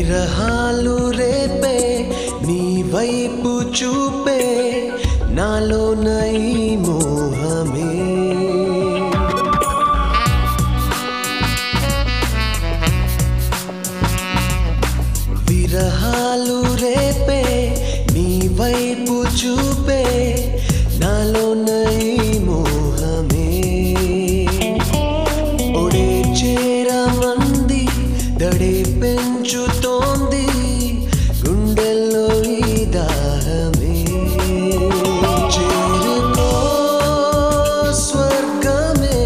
విరహాలు రేపే నీ వైపు చూపే నాలో నై మోహమే విరహాలు రేపే నీ వైపు చూపే నాలో నై మోహమే ఒడే చేరమంది దడే పెంచుతోంది గుండెల్లో ఈ దాహమే చేరుకో స్వర్గమే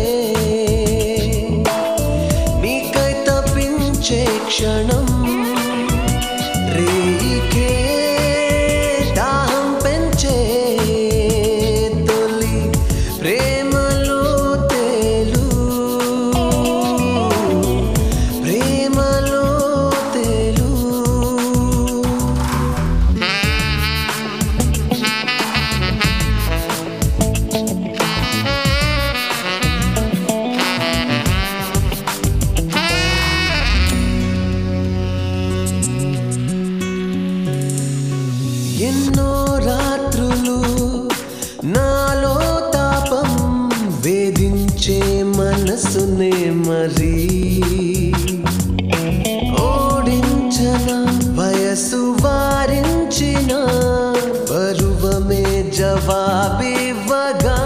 నీకై తప్పించే క్షణం రేయికే దాహం పెంచే తొలి ప్రేమలో తేలు ప్రేమలో తేలు ఎన్నో రాత్రులు నాలో తాపం వేధించే మనసునే మరి ఓడించన వయసు వారించిన పరువమే జవాబివ్వగా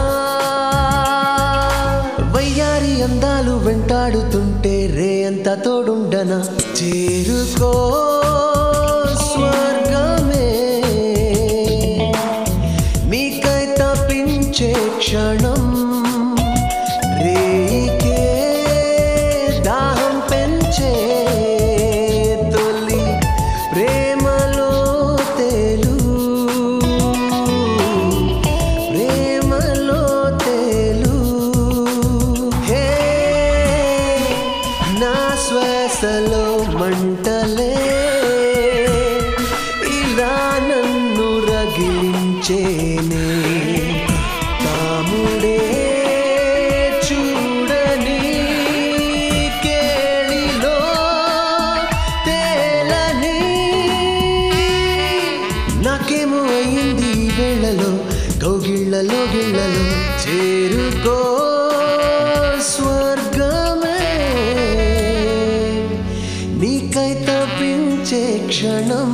వయ్యారి అందాలు వెంటాడుతుంటే రే అంత తోడుండనా చేరుకో స్వర్గమే నీకై తప్పించే క్షణం రేకే దాహం పెంచే తొలి ప్రేమలో తేలు ప్రేమలో తేలు హే నా శ్వాసలో మంటలే ఇలా నన్ను రగిలించేనే తాముడే చూడని కేళిలో తేలని నాకేమో అయింది ఈ వేళలో కౌగిళ్ళలో గిళ్ళలో చేరుకో స్వర్గమే నీకై తప్పించే క్షణం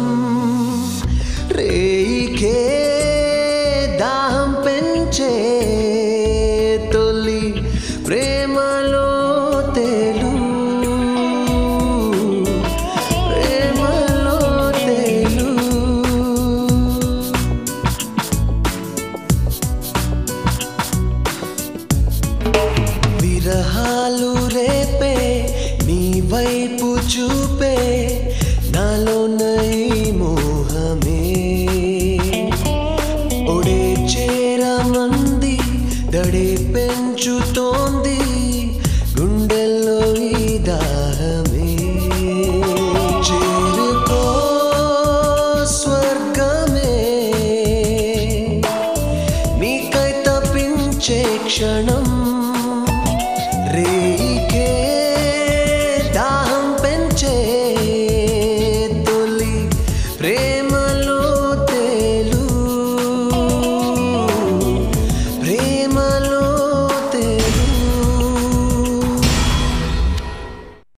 రేయికే దాహం పెంచే తొలి ప్రేమలో తేలు ప్రేమలో తేలు విరహాలు రేపే నీ వైపు చూపే